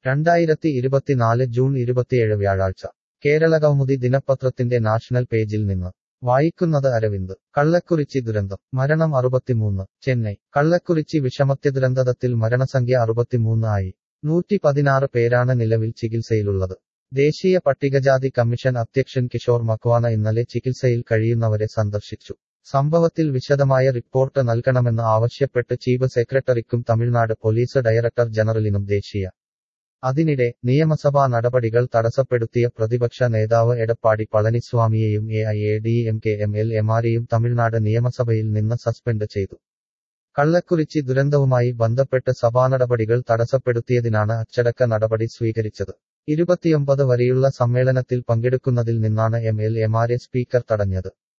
രണ്ടായിരത്തി ഇരുപത്തിനാല് ജൂൺ ഇരുപത്തിയേഴ് വ്യാഴാഴ്ച കേരളകൗമുദി ദിനപത്രത്തിന്റെ നാഷണൽ പേജിൽ നിന്ന് വായിക്കുന്നത് അരവിന്ദ് കള്ളക്കുറിച്ചി ദുരന്തം മരണം അറുപത്തിമൂന്ന് ചെന്നൈ കള്ളക്കുറിച്ചി വിഷമത്യ ദുരന്തത്തിൽ മരണസംഖ്യ അറുപത്തിമൂന്ന് ആയി നൂറ്റി പതിനാറ് പേരാണ് നിലവിൽ ചികിത്സയിലുള്ളത് ദേശീയ പട്ടികജാതി കമ്മീഷൻ അധ്യക്ഷൻ കിഷോർ മക്വാന ഇന്നലെ ചികിത്സയിൽ കഴിയുന്നവരെ സന്ദർശിച്ചു സംഭവത്തിൽ വിശദമായ റിപ്പോർട്ട് നൽകണമെന്ന് ആവശ്യപ്പെട്ട് ചീഫ് സെക്രട്ടറിക്കും തമിഴ്നാട് പോലീസ് ഡയറക്ടർ ജനറലിനും ദേശീയ അതിനിടെ നിയമസഭാ നടപടികൾ തടസ്സപ്പെടുത്തിയ പ്രതിപക്ഷ നേതാവ് എടപ്പാടി പളനിസ്വാമിയെയും A I A D M K M L എമാരെയും തമിഴ്നാട് നിയമസഭയിൽ നിന്ന് സസ്പെൻഡ് ചെയ്തു കള്ളക്കുറിച്ചി ദുരന്തവുമായി ബന്ധപ്പെട്ട് സഭാനടപടികൾ തടസ്സപ്പെടുത്തിയതിനാണ് അച്ചടക്ക നടപടി സ്വീകരിച്ചത് ഇരുപത്തിയൊമ്പത് വരെയുള്ള സമ്മേളനത്തിൽ പങ്കെടുക്കുന്നതിൽ നിന്നാണ് എം എൽ എമാരെ സ്പീക്കർ തടഞ്ഞത്